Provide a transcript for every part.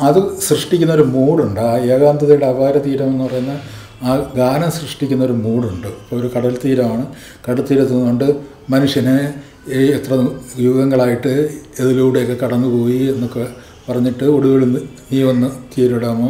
അത് സൃഷ്ടിക്കുന്ന ഒരു മൂഡുണ്ട് ആ ഏകാന്തതയുടെ അപാര തീരം എന്ന് പറയുന്ന ആ ഗാനം സൃഷ്ടിക്കുന്ന ഒരു മൂഡുണ്ട് ഇപ്പോൾ ഒരു കടൽ തീരമാണ് കടൽ തീരത്ത് നിന്നുകൊണ്ട് മനുഷ്യനെ ഈ എത്ര യുഗങ്ങളായിട്ട് ഇതിലൂടെയൊക്കെ കടന്നുപോയി എന്നൊക്കെ പറഞ്ഞിട്ട് ഒടുവിൽ നീ ഒന്ന് തീരിടാമോ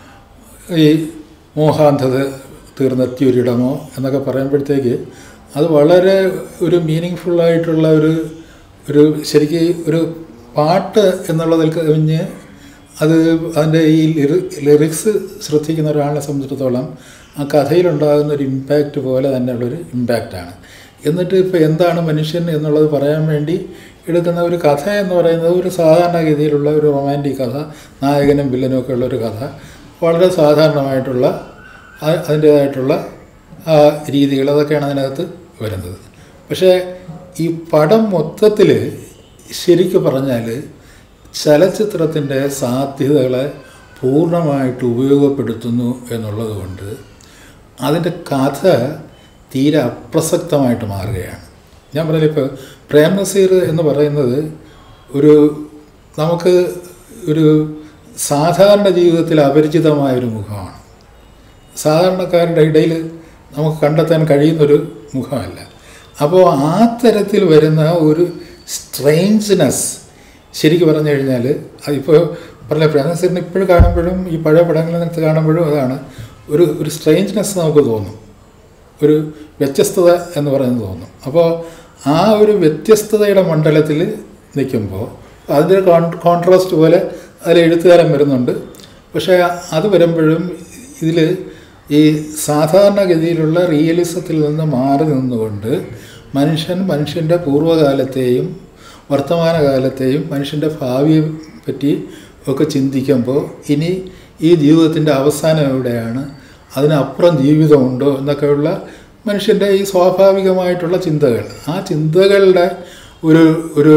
ഈ മോഹാന്ധത തീർന്നെത്തിയൊരിടമോ എന്നൊക്കെ പറയുമ്പോഴത്തേക്ക് അത് വളരെ ഒരു മീനിങ് ഫുള്ളായിട്ടുള്ള ഒരു ഒരു ശരിക്ക് ഒരു പാട്ട് എന്നുള്ളതിൽ കവിഞ്ഞ് അത് അതിൻ്റെ ഈ ലിറി ലിറിക്സ് ശ്രദ്ധിക്കുന്ന ഒരാളെ സംബന്ധിച്ചിടത്തോളം ആ കഥയിലുണ്ടാകുന്ന ഒരു ഇമ്പാക്റ്റ് പോലെ തന്നെയുള്ളൊരു ഇമ്പാക്റ്റാണ് എന്നിട്ട് ഇപ്പോൾ എന്താണ് മനുഷ്യൻ എന്നുള്ളത് പറയാൻ വേണ്ടി എടുക്കുന്ന ഒരു കഥ എന്ന് പറയുന്നത് ഒരു സാധാരണഗതിയിലുള്ള ഒരു റൊമാൻറ്റിക് കഥ നായകനും വില്ലനും ഒക്കെ ഉള്ളൊരു കഥ വളരെ സാധാരണമായിട്ടുള്ള ആ- അതിൻ്റേതായിട്ടുള്ള ആ രീതികൾ അതൊക്കെയാണ് അതിനകത്ത് വരുന്നത് പക്ഷേ ഈ പടം മൊത്തത്തിൽ ശരിക്കും പറഞ്ഞാൽ ചലച്ചിത്രത്തിൻ്റെ സാധ്യതകളെ പൂർണ്ണമായിട്ട് ഉപയോഗപ്പെടുത്തുന്നു എന്നുള്ളത് കൊണ്ട് അതിൻ്റെ കഥ തീരെ അപ്രസക്തമായിട്ട് മാറുകയാണ് ഞാൻ പറഞ്ഞില്ല ഇപ്പോൾ പ്രേം നസീർ എന്ന് പറയുന്നത് ഒരു നമുക്ക് ഒരു സാധാരണ ജീവിതത്തിൽ അപരിചിതമായൊരു മുഖമാണ് സാധാരണക്കാരുടെ ഇടയിൽ നമുക്ക് കണ്ടെത്താൻ കഴിയുന്നൊരു മുഖമല്ല അപ്പോൾ ആ തരത്തിൽ വരുന്ന ഒരു സ്ട്രെയിഞ്ച്നെസ് ശരിക്കും പറഞ്ഞു കഴിഞ്ഞാൽ അതിപ്പോൾ പറഞ്ഞ പ്രേമനസീറിന് ഇപ്പോഴും കാണുമ്പോഴും ഈ പഴയ പടങ്ങളിനകത്ത് കാണുമ്പോഴും അതാണ് ഒരു ഒരു സ്ട്രെയിഞ്ച്നെസ് നമുക്ക് തോന്നും ഒരു വ്യത്യസ്തത എന്ന് പറയുന്നത് തോന്നും അപ്പോൾ ആ ഒരു വ്യത്യസ്തതയുടെ മണ്ഡലത്തിൽ നിൽക്കുമ്പോൾ അതിൻ്റെ കോൺ കോൺട്രാസ്റ്റ് പോലെ അതിൽ എഴുത്തുകാരൻ വരുന്നുണ്ട് പക്ഷേ അത് വരുമ്പോഴും ഇതിൽ ഈ സാധാരണഗതിയിലുള്ള റിയലിസത്തിൽ നിന്ന് മാറി നിന്നുകൊണ്ട് മനുഷ്യൻ മനുഷ്യൻ്റെ പൂർവ്വകാലത്തെയും വർത്തമാനകാലത്തെയും മനുഷ്യൻ്റെ ഭാവിയെ പറ്റി ഒക്കെ ചിന്തിക്കുമ്പോൾ ഇനി ഈ ജീവിതത്തിൻ്റെ അവസാനം എവിടെയാണ് അതിനപ്പുറം ജീവിതമുണ്ടോ എന്നൊക്കെയുള്ള മനുഷ്യൻ്റെ ഈ സ്വാഭാവികമായിട്ടുള്ള ചിന്തകൾ ആ ചിന്തകളുടെ ഒരു ഒരു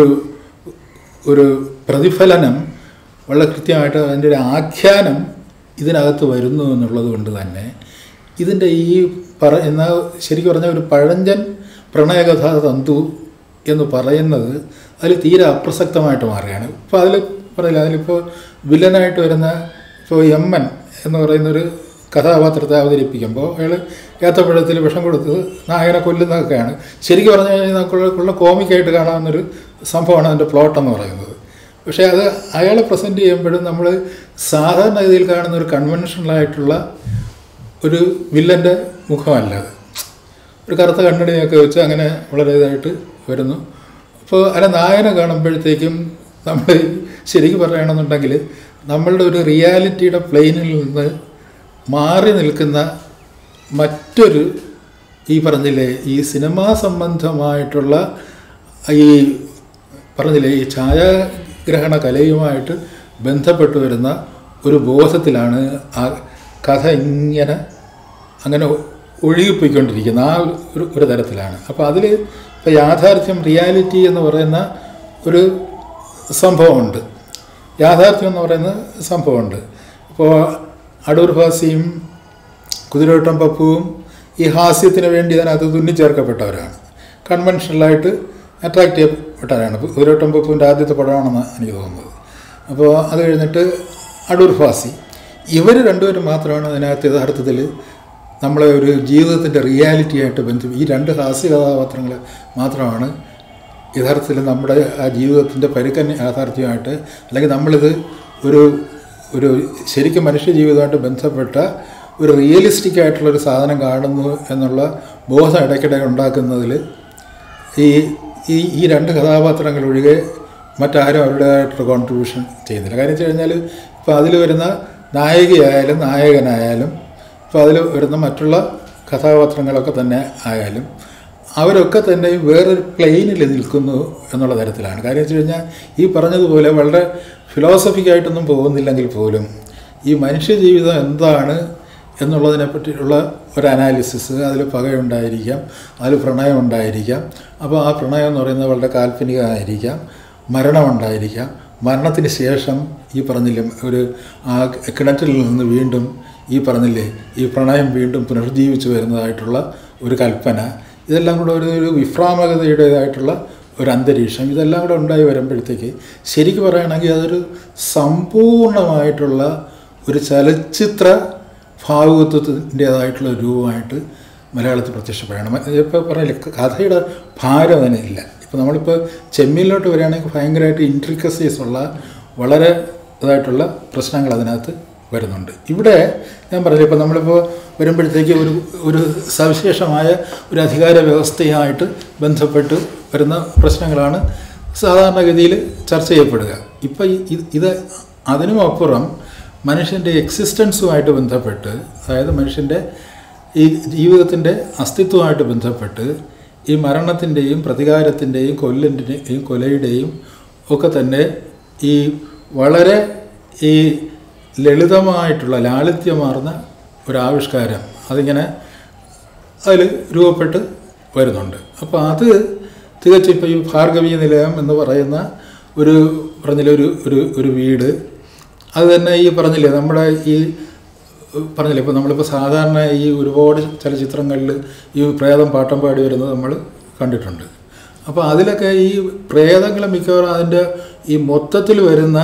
ഒരു പ്രതിഫലനം വളരെ കൃത്യമായിട്ട് അതിൻ്റെ ഒരു ആഖ്യാനം ഇതിനകത്ത് വരുന്നു എന്നുള്ളത് കൊണ്ട് തന്നെ ഇതിൻ്റെ ഈ പറ എന്ന ശരിക്കും പറഞ്ഞാൽ ഒരു പഴഞ്ചൻ പ്രണയകഥാ തന്തു എന്ന് പറയുന്നത് അതിൽ തീരെ അപ്രസക്തമായിട്ട് മാറുകയാണ് ഇപ്പോൾ അതിൽ പറയില്ല അതിലിപ്പോൾ വില്ലനായിട്ട് വരുന്ന ഇപ്പോൾ എമ്മൻ എന്ന് പറയുന്നൊരു കഥാപാത്രത്തെ അവതരിപ്പിക്കുമ്പോൾ അയാൾ ഏത്തപ്പഴത്തിൽ വിഷം കൊടുത്ത് നായകനെ കൊല്ലുന്നതൊക്കെയാണ് ശരിക്കും പറഞ്ഞു കഴിഞ്ഞാൽ നമുക്കുള്ള കോമിക്കായിട്ട് കാണാവുന്നൊരു സംഭവമാണ് അതിൻ്റെ പ്ലോട്ട് എന്ന് പറയുന്നത് പക്ഷേ അത് അയാളെ പ്രസൻറ്റ് ചെയ്യുമ്പോഴും നമ്മൾ സാധാരണ രീതിയിൽ കാണുന്ന ഒരു കൺവെൻഷണലായിട്ടുള്ള ഒരു വില്ലൻ്റെ മുഖമല്ല അത് ഒരു കറുത്ത കണ്ണടിയൊക്കെ വെച്ച് അങ്ങനെ വളരെ ഇതായിട്ട് വരുന്നു അപ്പോൾ അല്ല നായനെ കാണുമ്പോഴത്തേക്കും നമ്മൾ ശരിക്കും പറയുകയാണെന്നുണ്ടെങ്കിൽ നമ്മളുടെ ഒരു റിയാലിറ്റിയുടെ പ്ലെയിനിൽ നിന്ന് മാറി നിൽക്കുന്ന മറ്റൊരു ഈ പറഞ്ഞില്ലേ ഈ സിനിമാ സംബന്ധമായിട്ടുള്ള ഈ പറഞ്ഞില്ലേ ഈ ഛായാഗ്രഹണ കലയുമായിട്ട് ബന്ധപ്പെട്ട് വരുന്ന ഒരു ബോധത്തിലാണ് ആ കഥ ഇങ്ങനെ അങ്ങനെ ഒഴുകിപ്പോയിക്കൊണ്ടിരിക്കുന്ന ആ ഒരു ഒരു തരത്തിലാണ് അപ്പോൾ അതിൽ ഇപ്പോൾ യാഥാർത്ഥ്യം റിയാലിറ്റി എന്ന് പറയുന്ന ഒരു സംഭവമുണ്ട് യാഥാർത്ഥ്യം എന്ന് പറയുന്ന സംഭവമുണ്ട് ഇപ്പോൾ അടൂർ ഭാസിയും കുതിരോട്ടം പപ്പുവും ഈ ഹാസ്യത്തിന് വേണ്ടി അതിനകത്ത് തുന്നിച്ചേർക്കപ്പെട്ടവരാണ് കൺവെൻഷനലായിട്ട് അട്രാക്റ്റ് ചെയ്യപ്പെട്ടവരാണ് കുതിരോട്ടം പപ്പുവിൻ്റെ ആദ്യത്തെ പടമാണെന്ന് എനിക്ക് തോന്നുന്നത് അപ്പോൾ അത് കഴിഞ്ഞിട്ട് അടൂർ ഭാസി ഇവർ രണ്ടുപേരും മാത്രമാണ് അതിനകത്ത് യഥാർത്ഥത്തിൽ നമ്മളെ ഒരു ജീവിതത്തിൻ്റെ റിയാലിറ്റി ആയിട്ട് ബന്ധം ഈ രണ്ട് ഹാസ്യ കഥാപാത്രങ്ങൾ മാത്രമാണ് യഥാർത്ഥത്തിൽ നമ്മുടെ ആ ജീവിതത്തിൻ്റെ പരുക്കൻ യാഥാർത്ഥ്യമായിട്ട് അല്ലെങ്കിൽ നമ്മളിത് ഒരു ഒരു ശരിക്കും മനുഷ്യ ജീവിതമായിട്ട് ബന്ധപ്പെട്ട ഒരു റിയലിസ്റ്റിക് ആയിട്ടുള്ളൊരു സാധനം കാണുന്നു എന്നുള്ള ബോധം ഇടയ്ക്കിടെ ഉണ്ടാക്കുന്നതിൽ ഈ ഈ ഈ രണ്ട് കഥാപാത്രങ്ങൾ ഒഴികെ മറ്റാരും അവരുടേതായിട്ടൊരു കോൺട്രിബ്യൂഷൻ ചെയ്യുന്നില്ല കാര്യം വെച്ച് കഴിഞ്ഞാൽ ഇപ്പോൾ അതിൽ വരുന്ന നായികയായാലും നായകനായാലും ഇപ്പോൾ അതിൽ വരുന്ന മറ്റുള്ള കഥാപാത്രങ്ങളൊക്കെ തന്നെ ആയാലും അവരൊക്കെ തന്നെ വേറൊരു പ്ലെയിനിൽ നിൽക്കുന്നു എന്നുള്ള തരത്തിലാണ് കാര്യം വെച്ച് കഴിഞ്ഞാൽ ഈ പറഞ്ഞതുപോലെ വളരെ ഫിലോസഫിക്കായിട്ടൊന്നും പോകുന്നില്ലെങ്കിൽ പോലും ഈ മനുഷ്യ ജീവിതം എന്താണ് എന്നുള്ളതിനെ പറ്റിയുള്ള ഒരു അനാലിസിസ് അതിൽ പകയുണ്ടായിരിക്കാം അതിൽ പ്രണയം ഉണ്ടായിരിക്കാം അപ്പോൾ ആ പ്രണയം എന്ന് പറയുന്നത് വളരെ കാൽപ്പനികമായിരിക്കാം മരണമുണ്ടായിരിക്കാം മരണത്തിന് ശേഷം ഈ പറഞ്ഞില്ലേ ഒരു ആ കിണറ്റിൽ നിന്ന് വീണ്ടും ഈ പറഞ്ഞില്ലേ ഈ പ്രണയം വീണ്ടും പുനർജീവിച്ചു വരുന്നതായിട്ടുള്ള ഒരു കൽപ്പന ഇതെല്ലാം കൂടെ ഒരു ഒരു വിഭ്രാമകതയുടേതായിട്ടുള്ള ഒരു അന്തരീക്ഷം ഇതെല്ലാം കൂടെ ഉണ്ടായി വരുമ്പോഴത്തേക്ക് ശരിക്കും പറയുകയാണെങ്കിൽ അതൊരു സമ്പൂർണ്ണമായിട്ടുള്ള ഒരു ചലച്ചിത്ര ഭാവുകത്വത്തിൻ്റേതായിട്ടുള്ള ഒരു രൂപമായിട്ട് മലയാളത്തിൽ പ്രത്യക്ഷപ്പെടണം ഇപ്പോൾ പറഞ്ഞില്ലേ കഥയുടെ ഭാരം അതിനില്ല ഇപ്പോൾ നമ്മളിപ്പോൾ ചെമ്മീനിലോട്ട് വരികയാണെങ്കിൽ ഭയങ്കരമായിട്ട് ഇൻട്രിക്കസീസ് ഉള്ള വളരെ ഇതായിട്ടുള്ള പ്രശ്നങ്ങൾ അതിനകത്ത് വരുന്നുണ്ട് ഇവിടെ ഞാൻ പറഞ്ഞില്ല ഇപ്പോൾ നമ്മളിപ്പോൾ വരുമ്പോഴത്തേക്ക് ഒരു ഒരു സവിശേഷമായ ഒരു അധികാര വ്യവസ്ഥയുമായിട്ട് ബന്ധപ്പെട്ട് വരുന്ന പ്രശ്നങ്ങളാണ് സാധാരണഗതിയിൽ ചർച്ച ചെയ്യപ്പെടുക ഇപ്പം ഇത് ഇത് അതിനും അപ്പുറം മനുഷ്യൻ്റെ എക്സിസ്റ്റൻസുമായിട്ട് ബന്ധപ്പെട്ട് അതായത് മനുഷ്യൻ്റെ ഈ ജീവിതത്തിൻ്റെ അസ്തിത്വമായിട്ട് ബന്ധപ്പെട്ട് ഈ മരണത്തിൻ്റെയും പ്രതികാരത്തിൻ്റെയും കൊല്ലിൻ്റെയും കൊലയുടെയും ഒക്കെ തന്നെ ഈ വളരെ ഈ ലളിതമായിട്ടുള്ള ലാളിത്യമാർന്ന ഒരാവിഷ്കാരം അതിങ്ങനെ അതിൽ രൂപപ്പെട്ട് വരുന്നുണ്ട് അപ്പോൾ അത് തികച്ചും ഇപ്പോൾ ഈ ഭാർഗവീ നിലയം എന്ന് പറയുന്ന ഒരു പറഞ്ഞില്ലേ ഒരു ഒരു ഒരു വീട് അത് തന്നെ ഈ പറഞ്ഞില്ലേ നമ്മുടെ ഈ പറഞ്ഞില്ലേ ഇപ്പോൾ നമ്മളിപ്പോൾ സാധാരണ ഈ ഒരുപാട് ചലച്ചിത്രങ്ങളിൽ ഈ പ്രേതം പാട്ടം പാടി വരുന്നത് നമ്മൾ കണ്ടിട്ടുണ്ട് അപ്പോൾ അതിലൊക്കെ ഈ പ്രേതങ്ങൾ മിക്കവാറും അതിൻ്റെ ഈ മൊത്തത്തിൽ വരുന്ന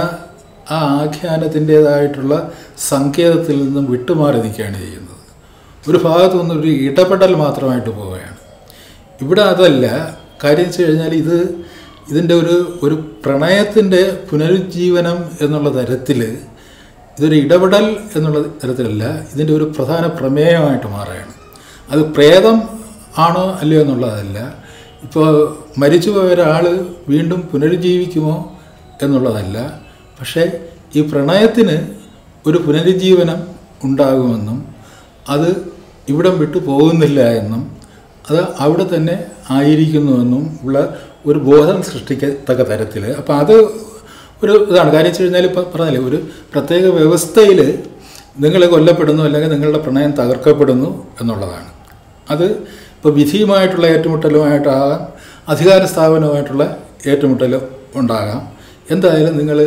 ആ ആഖ്യാനത്തിൻ്റേതായിട്ടുള്ള സങ്കേതത്തിൽ നിന്നും വിട്ടുമാറി നിൽക്കുകയാണ് ചെയ്യുന്നത് ഒരു ഭാഗത്തു നിന്ന് ഒരു ഇടപെടൽ മാത്രമായിട്ട് പോവുകയാണ് ഇവിടെ അതല്ല കാര്യം വെച്ച് കഴിഞ്ഞാൽ ഇത് ഇതിൻ്റെ ഒരു ഒരു പ്രണയത്തിൻ്റെ പുനരുജ്ജീവനം എന്നുള്ള തരത്തിൽ ഇതൊരു ഇടപെടൽ എന്നുള്ള തരത്തിലല്ല ഇതിൻ്റെ ഒരു പ്രധാന പ്രമേയമായിട്ട് മാറുകയാണ് അത് പ്രേതം ആണോ അല്ലയോ എന്നുള്ളതല്ല ഇപ്പോൾ മരിച്ചുപോയ ഒരാൾ വീണ്ടും പുനരുജ്ജീവിക്കുമോ എന്നുള്ളതല്ല പക്ഷേ ഈ പ്രണയത്തിന് ഒരു പുനരുജ്ജീവനം ഉണ്ടാകുമെന്നും അത് ഇവിടം വിട്ടു പോകുന്നില്ല എന്നും അത് അവിടെ തന്നെ ആയിരിക്കുന്നുവെന്നും ഉള്ള ഒരു ബോധം സൃഷ്ടിക്കത്തക്ക തരത്തിൽ അപ്പോൾ അത് ഒരു ഇതാണ് കാര്യം വെച്ച് കഴിഞ്ഞാൽ ഇപ്പം പറഞ്ഞില്ലേ ഒരു പ്രത്യേക വ്യവസ്ഥയിൽ നിങ്ങൾ കൊല്ലപ്പെടുന്നു അല്ലെങ്കിൽ നിങ്ങളുടെ പ്രണയം തകർക്കപ്പെടുന്നു എന്നുള്ളതാണ് അത് ഇപ്പോൾ വിധിയുമായിട്ടുള്ള ഏറ്റുമുട്ടലുമായിട്ടാകാം അധികാര സ്ഥാപനവുമായിട്ടുള്ള ഏറ്റുമുട്ടലും ഉണ്ടാകാം എന്തായാലും നിങ്ങൾ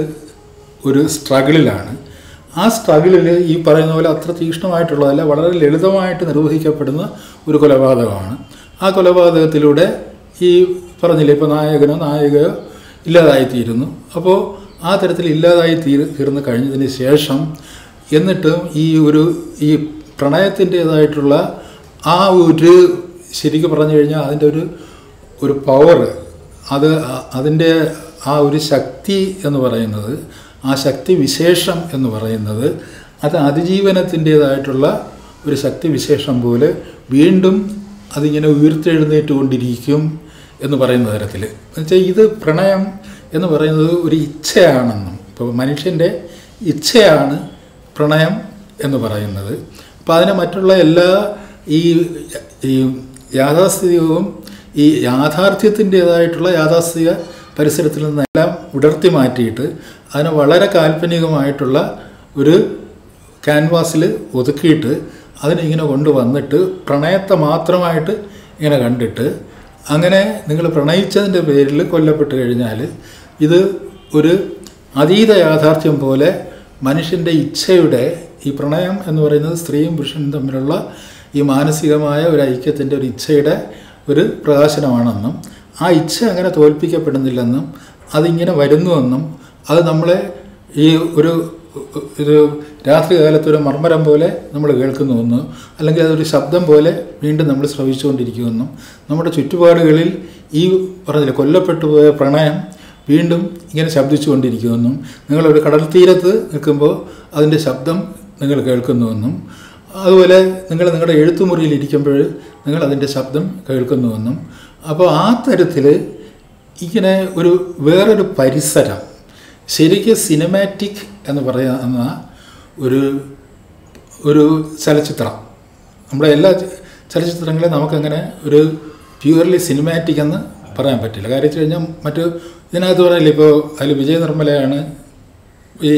ഒരു സ്ട്രഗിളിലാണ് ആ സ്ട്രഗിളിൽ ഈ പറയുന്ന പോലെ അത്ര തീക്ഷ്ണമായിട്ടുള്ളതല്ല വളരെ ലളിതമായിട്ട് നിർവഹിക്കപ്പെടുന്ന ഒരു കൊലപാതകമാണ് ആ കൊലപാതകത്തിലൂടെ ഈ പറഞ്ഞില്ലേ ഇപ്പോൾ നായകനോ നായികയോ ഇല്ലാതായിത്തീരുന്നു അപ്പോൾ ആ തരത്തിൽ ഇല്ലാതായി തീർ തീർന്ന് കഴിഞ്ഞതിന് ശേഷം എന്നിട്ടും ഈ ഒരു ഈ പ്രണയത്തിൻ്റേതായിട്ടുള്ള ആ ഒരു ശരിക്കും പറഞ്ഞു കഴിഞ്ഞാൽ അതിൻ്റെ ഒരു ഒരു പവർ അത് അതിൻ്റെ ആ ഒരു ശക്തി എന്ന് പറയുന്നത് ആ ശക്തി വിശേഷം എന്ന് പറയുന്നത് അത് അതിജീവനത്തിൻ്റേതായിട്ടുള്ള ഒരു ശക്തി വിശേഷം പോലെ വീണ്ടും അതിങ്ങനെ ഉയർത്തെഴുന്നേറ്റുകൊണ്ടിരിക്കും എന്ന് പറയുന്ന തരത്തിൽ എന്നുവെച്ചാൽ ഇത് പ്രണയം എന്ന് പറയുന്നത് ഒരു ഇച്ഛയാണെന്നും ഇപ്പോൾ മനുഷ്യൻ്റെ ഇച്ഛയാണ് പ്രണയം എന്ന് പറയുന്നത് അപ്പോൾ അതിനെ മറ്റുള്ള എല്ലാ ഈ ഈ യാഥാസ്ഥിതികവും ഈ യാഥാർത്ഥ്യത്തിൻ്റേതായിട്ടുള്ള യാഥാസ്ഥിക പരിസരത്തിൽ നിന്നെല്ലാം വിടർത്തി മാറ്റിയിട്ട് അതിനെ വളരെ കാൽപ്പനികമായിട്ടുള്ള ഒരു ക്യാൻവാസിൽ ഒതുക്കിയിട്ട് അതിനിങ്ങനെ കൊണ്ടുവന്നിട്ട് പ്രണയത്തെ മാത്രമായിട്ട് ഇങ്ങനെ കണ്ടിട്ട് അങ്ങനെ നിങ്ങൾ പ്രണയിച്ചതിൻ്റെ പേരിൽ കൊല്ലപ്പെട്ട് കഴിഞ്ഞാൽ ഇത് ഒരു അതീത യാഥാർത്ഥ്യം പോലെ മനുഷ്യൻ്റെ ഇച്ഛയുടെ ഈ പ്രണയം എന്ന് പറയുന്നത് സ്ത്രീയും പുരുഷനും തമ്മിലുള്ള ഈ മാനസികമായ ഒരു ഐക്യത്തിൻ്റെ ഒരു ഇച്ഛയുടെ ഒരു പ്രകാശനമാണെന്നും ആ ഇച്ഛ അങ്ങനെ തോൽപ്പിക്കപ്പെടുന്നില്ലെന്നും അതിങ്ങനെ വരുന്നുവെന്നും അത് നമ്മളെ ഈ ഒരു ഒരു രാത്രി കാലത്ത് ഒരു മർമ്മരം പോലെ നമ്മൾ കേൾക്കുന്നുവെന്ന് അല്ലെങ്കിൽ അതൊരു ശബ്ദം പോലെ വീണ്ടും നമ്മൾ ശ്രവിച്ചുകൊണ്ടിരിക്കുമെന്നും നമ്മുടെ ചുറ്റുപാടുകളിൽ ഈ പറഞ്ഞില്ല കൊല്ലപ്പെട്ടു പോയ പ്രണയം വീണ്ടും ഇങ്ങനെ ശബ്ദിച്ചുകൊണ്ടിരിക്കുമെന്നും നിങ്ങളൊരു കടൽ തീരത്ത് നിൽക്കുമ്പോൾ അതിൻ്റെ ശബ്ദം നിങ്ങൾ കേൾക്കുന്നുവെന്നും അതുപോലെ നിങ്ങൾ നിങ്ങളുടെ എഴുത്തുമുറിയിൽ ഇരിക്കുമ്പോൾ നിങ്ങൾ അതിൻ്റെ ശബ്ദം കേൾക്കുന്നുവെന്നും അപ്പോൾ ആ തരത്തിൽ ഇങ്ങനെ ഒരു വേറൊരു പരിസരം ശരിക്കും സിനിമാറ്റിക് എന്ന് പറയുന്ന ഒരു ഒരു ചലച്ചിത്രം നമ്മുടെ എല്ലാ ചലച്ചിത്രങ്ങളെയും നമുക്കങ്ങനെ ഒരു പ്യുവർലി സിനിമാറ്റിക് എന്ന് പറയാൻ പറ്റില്ല കാര്യം വെച്ച് കഴിഞ്ഞാൽ മറ്റു ഇതിനകത്ത് പറയില്ല ഇപ്പോൾ അതിൽ വിജയ നിർമ്മലയാണ് ഈ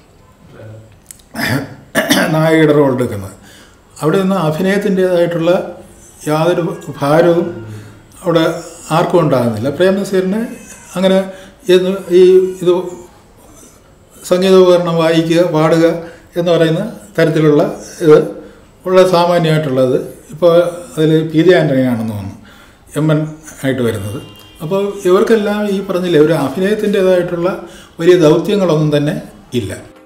നായികയുടെ റോൾ എടുക്കുന്നത് അവിടെ നിന്ന് അഭിനയത്തിൻ്റേതായിട്ടുള്ള യാതൊരു ഭാരവും അവിടെ ആർക്കും ഉണ്ടാകുന്നില്ല പ്രേം നസീറിന് അങ്ങനെ എന്ന് ഈ ഇത് സംഗീതോപകരണം വായിക്കുക പാടുക എന്ന് പറയുന്ന തരത്തിലുള്ള ഇത് ഉള്ള സാമാന്യമായിട്ടുള്ളത് ഇപ്പോൾ അതിൽ പി ജെ ആൻ്റണിയാണെന്ന് തോന്നുന്നു എം എൻ ആയിട്ട് വരുന്നത് അപ്പോൾ ഇവർക്കെല്ലാം ഈ പറഞ്ഞില്ലേ ഒരു അഭിനയത്തിൻ്റെതായിട്ടുള്ള വലിയ ദൗത്യങ്ങളൊന്നും തന്നെ ഇല്ല